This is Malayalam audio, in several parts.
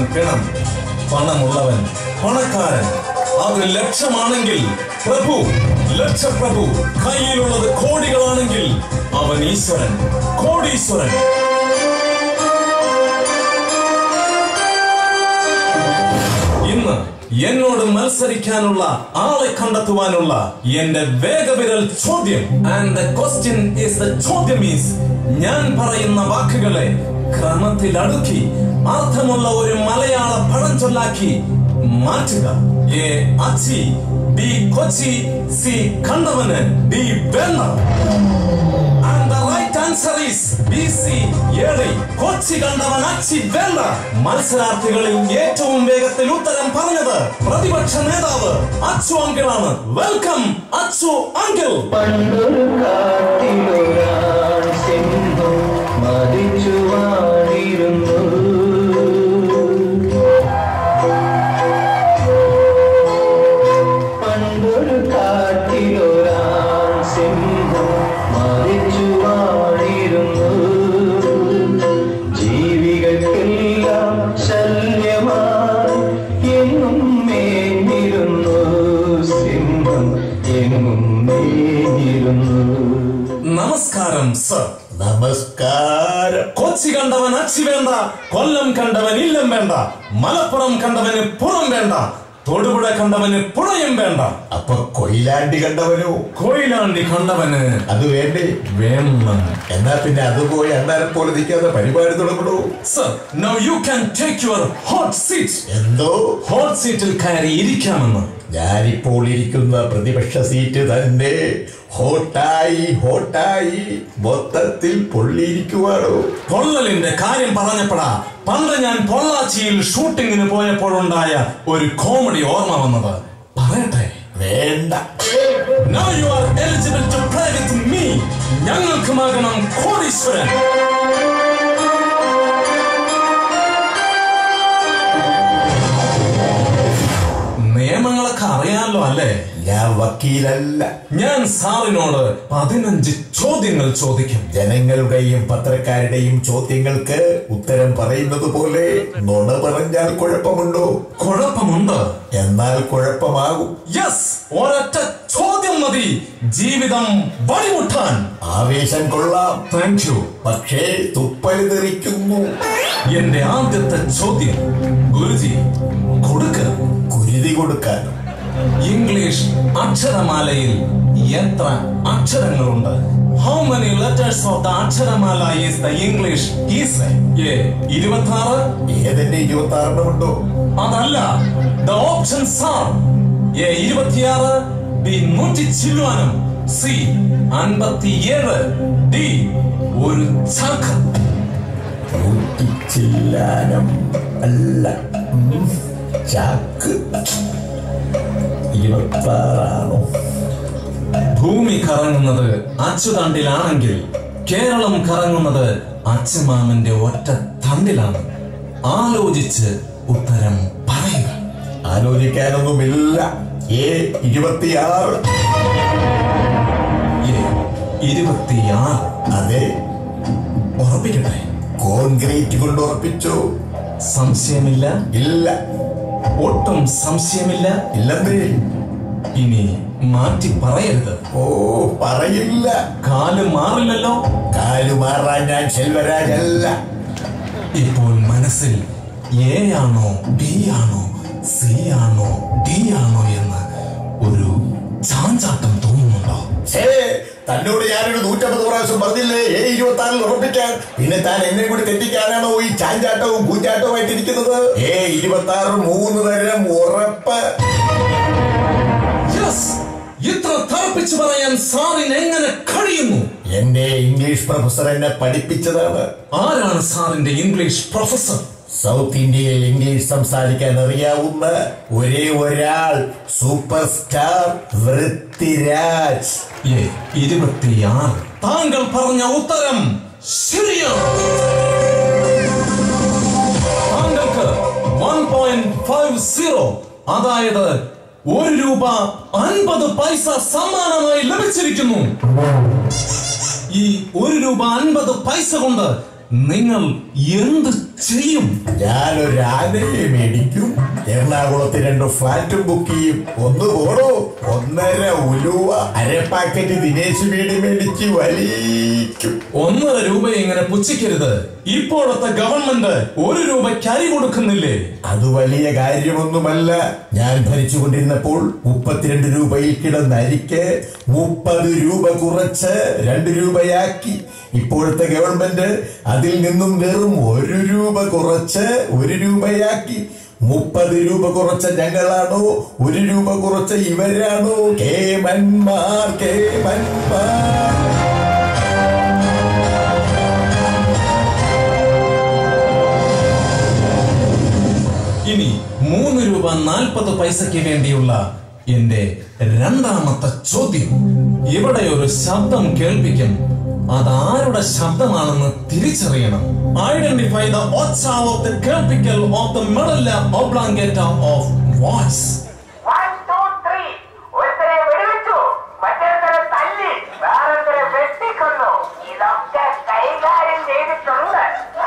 പിണം പണമുള്ളവൻ പണക്കാരൻ അത് ലക്ഷമാണെങ്കിൽ പ്രഭു ലക്ഷപ്രഭു കയ്യിലുള്ളത് കോടികളാണെങ്കിൽ അവൻ ഈശ്വരൻ കോടീശ്വരൻ ഇന്ന് എന്നോട് മത്സരിക്കാനുള്ള ആളെ കണ്ടെത്തുവാനുള്ള എന്റെ വേഗവിരൽ ചോദ്യം and the question is the ചോദ്യം ഈസ് ഞാൻ പറയുന്ന വാക്കുകളെ ക്രമത്തിൽ അടുക്കി അർത്ഥമുള്ള ഒരു മലയാള പഴഞ്ചൊല്ലാക്കി മാറ്റുക എ അച്ചി ബി കൊച്ചി സി കണ്ടവന് ഡി വേണ്ട And the right answer is BC ഏഴി കൊച്ചി കണ്ടവൻ അച്ചി വേണ്ട മത്സരാർത്ഥികളിൽ ഏറ്റവും വേഗത്തിൽ ഉത്തരം പറഞ്ഞത് പ്രതിപക്ഷ നേതാവ് അച്ചു അങ്കിളാണ് വെൽക്കം അച്ചു അങ്കിൾ പണ്ടൊരു കാട്ടിലൊരാൾ സിംഹം മതിച്ചു വാണിരുന്നു പണ്ടൊരു കാട്ടിലൊരാൾ സിംഹം മതിച്ചു വാണിരുന്നു ജീവികൾക്കെല്ലാം ശല്യമായി എങ്ങും മേഞ്ഞിരുന്നു സിംഹം എങ്ങും മേഞ്ഞിരുന്നു നമസ്കാരം സർ നമസ്കാരം കൊച്ചി കണ്ടവൻ അച്ചി വേണ്ട കൊല്ലം കണ്ടവൻ ഇല്ലം വേണ്ട മലപ്പുറം കണ്ടവന് പുറം വേണ്ട തൊടുപുഴ കണ്ടവന് പുഴയും വേണ്ട അപ്പൊ കൊയിലാണ്ടി കണ്ടവനോ കൊയിലാണ്ടി കണ്ടവന് അത് വേണ്ടേ വേണം എന്നാ പിന്നെ അത് പോയി അണ്ണാരം പോലെ നിൽക്കാതെ പരിപാടി തുടങ്ങണോ sir now you can take your hot seat എന്തോ ഹോട്ട് സീറ്റിൽ കയറി ഇരിക്കാമെന്ന് ഞാനിപ്പോൾ ഇരിക്കുന്ന പ്രതിപക്ഷ സീറ്റ് തന്നെ ഹോട്ടായി ഹോട്ടായി മൊത്തത്തിൽ പൊള്ളിയിരിക്കുവാണോ പൊള്ളലിന്റെ കാര്യം പറഞ്ഞപ്പോഴാ പണ്ട് ഞാൻ പൊള്ളാച്ചിയിൽ ഷൂട്ടിങ്ങിന് പോയപ്പോഴുണ്ടായ ഒരു കോമഡി ഓർമ്മ വന്നത് പറയട്ടെ വേണ്ട Now you are eligible to play with me. ഞങ്ങൾക്കുമാകണം കോടീശ്വരൻ നിയമങ്ങളൊക്കെ അറിയാലോ അല്ലേ ഞാൻ വക്കീലല്ല ഞാൻ സാറിനോട് പതിനഞ്ച് ചോദ്യങ്ങൾ ചോദിക്കും ജനങ്ങളുടെയും പത്രക്കാരുടെയും ചോദ്യങ്ങൾക്ക് ഉത്തരം പറയുന്നത് പോലെ നുണ പറഞ്ഞാൽ കുഴപ്പമുണ്ടോ കുഴപ്പമുണ്ട് എന്നാൽ കുഴപ്പമാകും യെസ് ഒരൊറ്റ ചോദ്യം മതി ജീവിതം വഴിമുട്ടാൻ ആവേശം കൊള്ളാം താങ്ക് യു പക്ഷേ തുപ്പൽ തെറിക്കുന്നു എന്റെ ആദ്യത്തെ ചോദ്യം ഗുരുജി കൊടുക്ക കുരുതി കൊടുക്കാനും ഇംഗ്ലീഷ് അക്ഷരമാലയിൽ എത്ര അക്ഷരങ്ങളുണ്ട് how many letters of the അക്ഷരമാല is the English is A ഇരുപത്തി ആറ് ഏതെന്റെ ഇരുപത്തി ആറെണ്ണമുണ്ടോ അതല്ല ദ ഓപ്ഷൻസ് ആർ എ ഇരുപത്തിയാറ് ബി നൂറ്റി ചില്ലുവാനും സി അൻപത്തിയേഴ് ഡി ഒരു ചാക്ക് ചില്ലാനം അല്ല ഉം, ചാക്ക് ഇരുപത്തി ആറാണോ ഭൂമി കറങ്ങുന്നത് അച്ചുതണ്ടിലാണെങ്കിൽ കേരളം കറങ്ങുന്നത് അച്ചുമാമന്റെ ഒറ്റ തണ്ടിലാണ് ആലോചിച്ച് ഉത്തരം പറയുക ആലോചിക്കാനൊന്നുമില്ല ഏ ഇരുപത്തിയാറ് എ ഇരുപത്തിയാറ് അതെ ഉറപ്പിക്കട്ടെ കോൺക്രീറ്റ് കൊണ്ട് ഉറപ്പിച്ചു സംശയമില്ല ഇല്ല ഒട്ടും സംശയമില്ല ഇല്ലെന്നേ ഇനി മാറ്റി പറയരുത് ഓ പറയില്ല കാല് മാറില്ലല്ലോ കാലുമാറാൻ ഞാൻ സെൽവരാജല്ല ഇപ്പോൾ മനസ്സിൽ എ ആണോ ബി ആണോ സി ആണോ ഡി ആണോ എന്ന് ഒരു ചാഞ്ചാട്ടം തോന്നുന്നുണ്ടോ ഛേ, തന്നോട് ഞാനൊരു നൂറ്റമ്പത് പ്രാവശ്യം പറഞ്ഞില്ലേ ഏ ഇരുപത്തി ആറിൽ ഉറപ്പിക്കാൻ പിന്നെ താൻ എന്നെ കൂടി തെറ്റിക്കാനാണോ ഈ ചാഞ്ചാട്ടവും കൂഞ്ചാട്ടവുമായിട്ട് ഇരിക്കുന്നത് ഏ ഇരുപത്തി ആറ് മൂന്ന് തരം ഉറപ്പ് യെസ് ഇത്ര തറപ്പിച്ചു പറയാൻ സാറിന് എങ്ങനെ കഴിയുന്നു എന്റെ ഇംഗ്ലീഷ് പ്രൊഫസർ എന്നെ പഠിപ്പിച്ചതാണ് ആരാണ് സാറിന്റെ ഇംഗ്ലീഷ് പ്രൊഫസർ സൗത്ത് ഇന്ത്യയിൽ ഇംഗ്ലീഷ് സംസാരിക്കാൻ അറിയാവുന്ന ഒരേ ഒരാൾ സൂപ്പർ സ്റ്റാർ വൃത്തിരാജ് എ ഇരുപത്തിയാറ് താങ്കൾ പറഞ്ഞ ഉത്തരം ശരിയാണ് താങ്കൾക്ക് വൺ പോയിന്റ് ഫൈവ് സീറോ അതായത് ഒരു രൂപ അൻപത് പൈസ സമ്മാനമായി ലഭിച്ചിരിക്കുന്നു ഈ ഒരു രൂപ അൻപത് പൈസ കൊണ്ട് നിങ്ങൾ എന്ത് ചെയ്യും ഞാനൊരു ആനയെ മേടിക്കും എറണാകുളത്ത് രണ്ട് ഫ്ലാറ്റും ബുക്ക് ചെയ്യും ഒന്ന് പോടോ ഒന്നര ഉലുവ അര പാക്കറ്റ് ദിനേശ് വീടി മേടിച്ച് വലിക്കും ഒന്നര രൂപ ഇങ്ങനെ പുച്ഛിക്കരുത് ഇപ്പോഴത്തെ ഗവൺമെന്റ് ഒരു രൂപയ്ക്ക് അരി കൊടുക്കുന്നില്ലേ അത് വലിയ കാര്യമൊന്നുമല്ല ഞാൻ ഭരിച്ചുകൊണ്ടിരുന്നപ്പോൾ മുപ്പത്തിരണ്ട് രൂപയിൽ കിടന്ന അരിക്ക് മുപ്പത് രൂപ കുറച്ച് രണ്ട് രൂപയാക്കി ഇപ്പോഴത്തെ ഗവൺമെന്റ് അതിൽ നിന്നും വെറും ഒരു രൂപ കുറച്ച് ഒരു രൂപയാക്കി മുപ്പത് രൂപ കുറച്ച ഞങ്ങളാണോ ഒരു രൂപ കുറച്ച ഇവരാണോ കേമന്മാർ കേമന്മാർ ഇനി മൂന്ന് രൂപ നാൽപ്പത് പൈസയ്ക്ക് വേണ്ടിയുള്ള എന്റെ രണ്ടാമത്തെ ചോദ്യം ഇവിടെ ഒരു ശബ്ദം കേൾപ്പിക്കും അതാരുടെ ശബ്ദമാണെന്ന് തിരിച്ചറിയണം ഐഡന്റിഫൈ ദ ഒച്ച ഓഫ് ദ കേൾപ്പിക്കൽ of the medulla oblongata of voice one two three ഒരുത്തരെ വെടിവെച്ചു മറ്റൊരുത്തരെ തല്ലി വേറൊരുത്തരെ വെട്ടിക്കൊന്നു ഇതൊക്കെ കൈകാര്യം ചെയ്തിട്ടുണ്ട്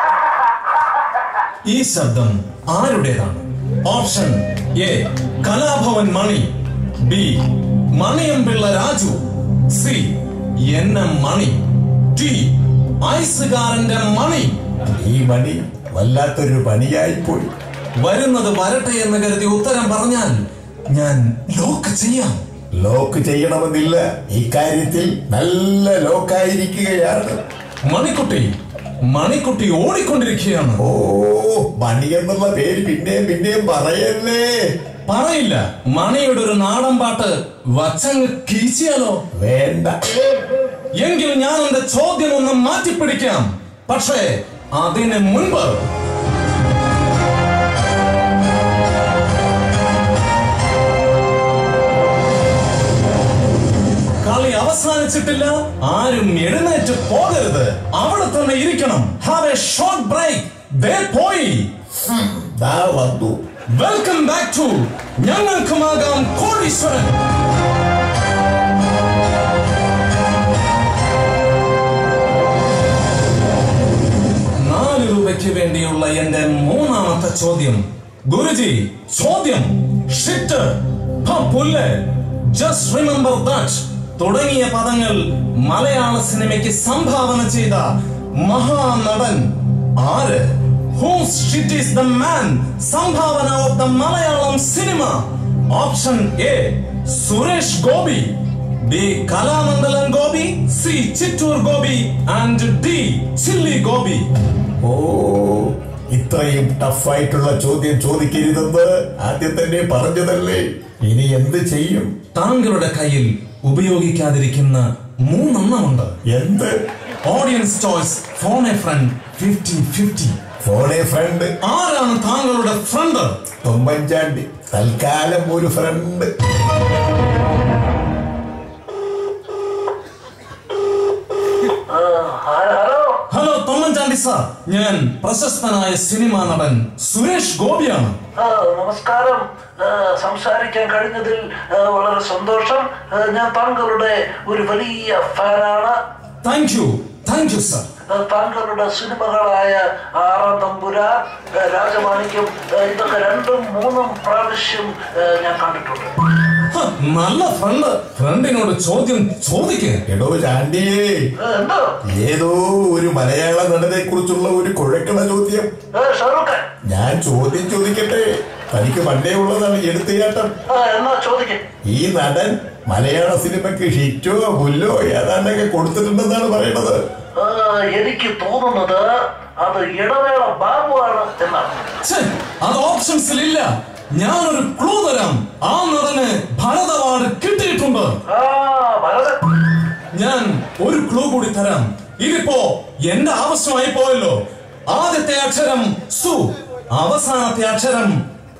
ഈ ശബ്ദം ആരുടേതാണ് option A Kalabhavan Mani B Maniyanpilla Raju C N M Mani T ഐസുകാരന്റെ മണി ഈ മണി വല്ലാത്തൊരു പണിയായിപ്പോയി വരുന്നത് വരട്ടെ എന്ന് കരുതി ഉത്തരം പറഞ്ഞാൽ ഞാൻ ലോക്ക് ചെയ്യാം ലോക്ക് ചെയ്യണമെന്നില്ല ഇക്കാര്യത്തിൽ നല്ല ലോക്കായിരിക്കുകയാണ് മണിക്കുട്ടി മണിക്കുട്ടി ഓടിക്കൊണ്ടിരിക്കുകയാണ് ഓ മണി എന്നുള്ള പേര് പിന്നെയും പിന്നെയും പറയല്ലേ പറയില്ല മണിയുടെ ഒരു നാടൻ പാട്ട് വച്ചങ്ങ് കീച്ചിയാലോ വേണ്ട എങ്കിൽ ഞാൻ എന്റെ ചോദ്യം ഒന്ന് മാറ്റിപ്പിടിക്കാം പക്ഷേ അതിന് മുൻപ് കളി അവസാനിച്ചിട്ടില്ല ആരും എഴുന്നേറ്റ് പോകരുത് അവിടെ തന്നെ ഇരിക്കണം ഹാവ് എ ഷോർട്ട് ബ്രേക്ക് ദേ പോയി ദാ വന്നു വെൽക്കം ബാക്ക് ടു ഞങ്ങൾക്കുമാകാം കോടീശ്വരൻ നാല് രൂപയ്ക്ക് വേണ്ടിയുള്ള എന്റെ മൂന്നാമത്തെ ചോദ്യം ഗുരുജി ചോദ്യം ഷിറ്റ് ഹ, പുല്ല് ജസ്റ്റ് റിമെമ്പർ ദാറ്റ് തുടങ്ങിയ പദങ്ങൾ മലയാള സിനിമയ്ക്ക് സംഭാവന ചെയ്ത മഹാനടൻ ആര് who's shit is the man സംഭാവന of the Malayalam cinema option A Suresh Gopi B Kalamandalam Gopi C Chittoor Gopi and D chilli Gopi ഓ ഇത്രയും ടഫായിട്ടുള്ള ചോദ്യം ചോദിക്കരുതെന്ന് ആദ്യം തന്നെ പറഞ്ഞതല്ലേ ഇനി എന്ത് ചെയ്യും താങ്കളുടെ കയ്യിൽ ഉപയോഗിക്കാതിരിക്കുന്ന മൂന്നെണ്ണമുണ്ട് എന്ത് audience choice phone a friend fifty fifty ഫോണെ front ആരാണ് താങ്കളുടെ ഫ്രണ്ട് തൊമ്പൻചാണ്ടി തൽക്കാലം ഒരു front hello hello Thomman Chandy sir ഞാൻ പ്രശസ്തനായ സിനിമാ നടൻ സുരേഷ് ഗോപിയാണ് ആ, നമസ്കാരം ആ, സംസാരിക്കാൻ കഴിഞ്ഞതിൽ ആ, വളരെ സന്തോഷം ആ, ഞാൻ താങ്കളുടെ ഒരു വലിയ ഫാനാണ് thank you thank you sir ആ, താങ്കളുടെ സിനിമകളായ ആറാം തമ്പുരാൻ ആ, രാജമാണിക്യം ആ, ഇതൊക്കെ രണ്ടും മൂന്നും പ്രാവശ്യം ആ, ഞാൻ കണ്ടിട്ടുണ്ട് ഹ, നല്ല ഫ്രണ്ട് ഫ്രണ്ടിനോട് ചോദ്യം ചോദിക്കേ എടോ ചാണ്ടിയേ ആ, എന്തോ ഏതോ ഒരു മലയാള നടനെ കുറിച്ചുള്ള ഒരു കുഴക്കണ ചോദ്യം ആ, ഷാറൂഖ് ഖാൻ ഞാൻ ചോദ്യം ചോദിക്കട്ടെ തനിക്ക് പണ്ടേ ഉള്ളതാണ് എടുത്തുചാട്ടം ആ, എന്നാ ചോദിക്കും ഈ നടൻ മലയാള സിനിമയ്ക്ക് ഹിറ്റോ പുല്ലോ ഏതാണ്ടൊക്കെ കൊടുത്തിട്ടുണ്ടെന്നാണ് പറയണത് ആ, എനിക്ക് തോന്നുന്നത് അത് ഇടവേള ബാബുവാണ് എന്നാണ് ഛെ, അത് ഓപ്ഷൻസിൽ ഇല്ല ഞാനൊരു ക്ലൂ തരാം ആ നടന് ഭരത് അവാർഡ് കിട്ടിയിട്ടുണ്ട് ആ ഭരതൻ ഞാൻ ഒരു ക്ലൂ കൂടി തരാം ഇതിപ്പോ എന്റെ ആവശ്യമായി പോയല്ലോ ആദ്യത്തെ അക്ഷരം സു അവസാനത്തെ അക്ഷരം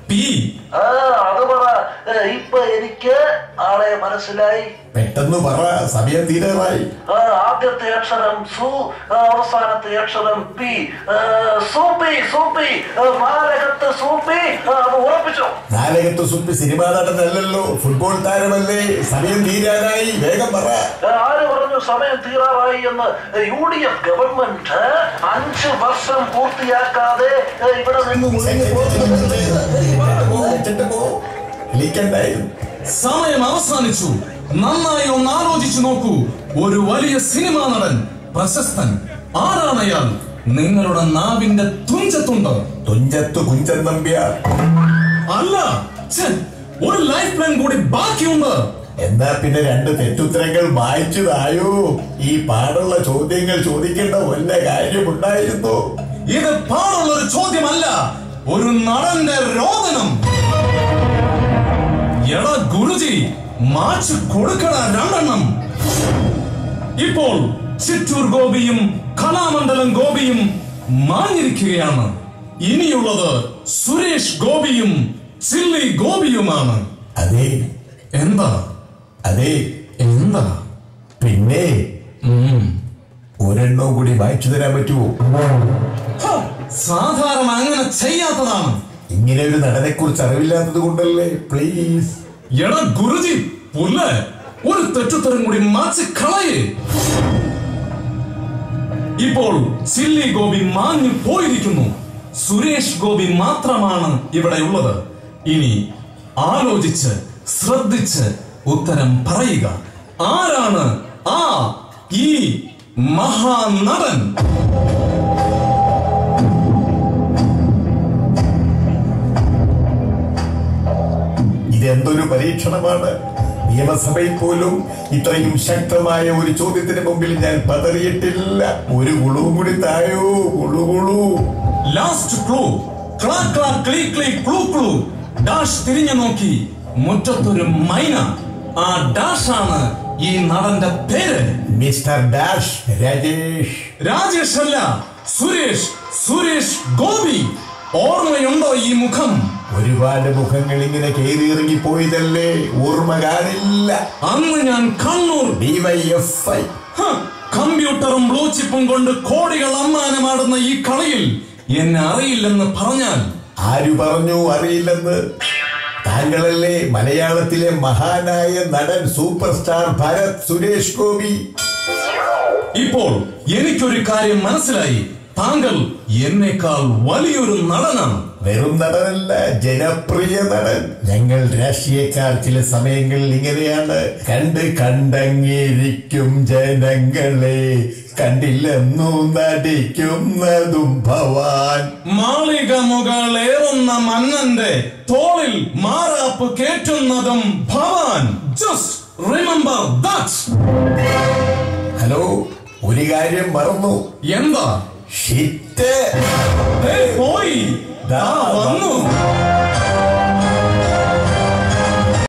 പി ആ അത് പറ ഏ, ഇപ്പൊ എനിക്ക് ആളെ മനസ്സിലായി പെട്ടെന്ന് പറ സമയം തീരാറായി ആ, ആദ്യത്തെ അക്ഷരം സു ആ, അവസാനത്തെ അക്ഷരം പി ആ, സൂപ്പി സൂപ്പി ആ, മാരകത്ത് സൂപ്പി ആ, അത് ഉറപ്പിച്ചോ നാലകത്ത് സുപ്പി സിനിമാ നടനല്ലല്ലോ ഫുട്ബോൾ താരമല്ലേ സമയം തീരാനായി വേഗം പറ ആ, ആര് പറഞ്ഞു സമയം തീരാറായി എന്ന് യു ഡി എഫ് ഗവൺമെന്റ് അഞ്ച് വർഷം പൂർത്തിയാക്കാതെ ഏ, ഇവിടെ നിന്ന് ഒഴിഞ്ഞു പോകുന്നത് വെച്ചിട്ട് പോ വിളിക്കണ്ടായിരുന്നു സമയം അവസാനിച്ചു നന്നായി ഒന്ന് ആലോചിച്ചു നോക്കൂ ഒരു വലിയ സിനിമാ നടൻ പ്രശസ്തൻ ആരാണ് അയാൾ നിങ്ങളുടെ നാവിന്റെ തുഞ്ചത്തുണ്ട് തുഞ്ചത്ത് കുഞ്ചൻ നമ്പ്യാർ അല്ല ഛെ, ഒരു ലൈഫ് ലൈൻ കൂടി ബാക്കിയുണ്ട് എന്നാ പിന്നെ രണ്ട് തെറ്റുത്തരങ്ങൾ വായിച്ചതായോ ഈ പാടുള്ള ചോദ്യങ്ങൾ ചോദിക്കേണ്ട വല്ല കാര്യമുണ്ടായിരുന്നു ഇത് പാടുള്ള ഒരു ചോദ്യമല്ല ഒരു നടന്റെ രോദനം എടാ ഗുരുജി മാച്ച് കൊടുക്കണ രണ്ടെണ്ണം ഇപ്പോൾ ചിറ്റൂർ ഗോപിയും കലാമണ്ഡലം ഗോപിയും മാഞ്ഞിരിക്കുകയാണ് ഇനിയുള്ളത് സുരേഷ് ഗോപിയും ചില്ലി ഗോപിയുമാണ് അതെ എന്താ അതെ എന്താ പിന്നെ ഒരെണ്ണവും കൂടി വായിച്ചു തരാൻ പറ്റുമോ ഹ, സാധാരണ അങ്ങനെ ചെയ്യാത്തതാണ് ഇങ്ങനെ ഒരു നടനെ കുറിച്ച് അറിവില്ലാത്തത് കൊണ്ടല്ലേ പ്ലീസ് എടാ ഗുരുജി പുല്ല് ഒരു തെറ്റുത്തരം കൂടി മാച്ച് കളയേ ഇപ്പോൾ ചില്ലി ഗോപി മാഞ്ഞു പോയിരിക്കുന്നു സുരേഷ് ഗോപി മാത്രമാണ് ഇവിടെ ഉള്ളത് ഇനി ആലോചിച്ച് ശ്രദ്ധിച്ച് ഉത്തരം പറയുക ആരാണ് ആ ഈ മഹാനടൻ ഇതെന്തൊരു പരീക്ഷണമാണ് നിയമസഭയിൽ പോലും ഇത്രയും ശക്തമായ ഒരു ചോദ്യത്തിന് മുമ്പിൽ ഞാൻ പതറിയിട്ടില്ല ഒരു ഗുളുവും കൂടി തായോ ഗുളു ഗുളു ലാസ്റ്റ് ക്ലൂ ക്ലാ ക്ലാ ക്ലീ ക്ലീ ക്ലൂ ക്ലൂ ഡാഷ് തിരിഞ്ഞു നോക്കി മുറ്റത്തൊരു മൈന ആ ഡാഷ് ആണ് ഈ നടന്റെ പേര് മിസ്റ്റർ ഡാഷ് രാജേഷ് രാജേഷ് അല്ല സുരേഷ് സുരേഷ് ഗോപി ഓർമ്മയുണ്ടോ ഈ മുഖം ഒരുപാട് മുഖങ്ങൾ ഇങ്ങനെ കയറി ഇറങ്ങി പോയതല്ലേ ഓർമ്മ കാണില്ല അന്ന് ഞാൻ കണ്ണൂർ ഡിവൈഎഫ്ഐ ഹ, കമ്പ്യൂട്ടറും ബ്ലൂ ചിപ്പും കൊണ്ട് കോടികൾ അമ്മാനമാടുന്ന ഈ കളിയിൽ എന്നെ അറിയില്ലെന്ന് പറഞ്ഞാൽ ആരു പറഞ്ഞു അറിയില്ലെന്ന് താങ്കളല്ലേ മലയാളത്തിലെ മഹാനായ നടൻ സൂപ്പർ സ്റ്റാർ ഭരത് സുരേഷ് ഗോപി ഇപ്പോൾ എനിക്കൊരു കാര്യം മനസ്സിലായി താങ്കൾ എന്നേക്കാൾ വലിയൊരു നടനാണ് വെറും നടനല്ല ജനപ്രിയ നടൻ ഞങ്ങൾ രാഷ്ട്രീയക്കാർ ചില സമയങ്ങളിൽ ഇങ്ങനെയാണ് കണ്ട് കണ്ടങ്ങിരിക്കും ജനങ്ങളെ കണ്ടില്ലെന്നു നടിക്കുന്നതും ഭവാൻ മാളിക മുകളേറുന്ന മന്നന്റെ തോളിൽ മാറാപ്പ് കേറ്റുന്നതും ഭവാൻ ജസ്റ്റ് റിമെമ്പർ ദാറ്റ് ഹലോ ഒരു കാര്യം മറന്നു എന്താ ഷിറ്റ് ദേ പോയി ദാ വന്നു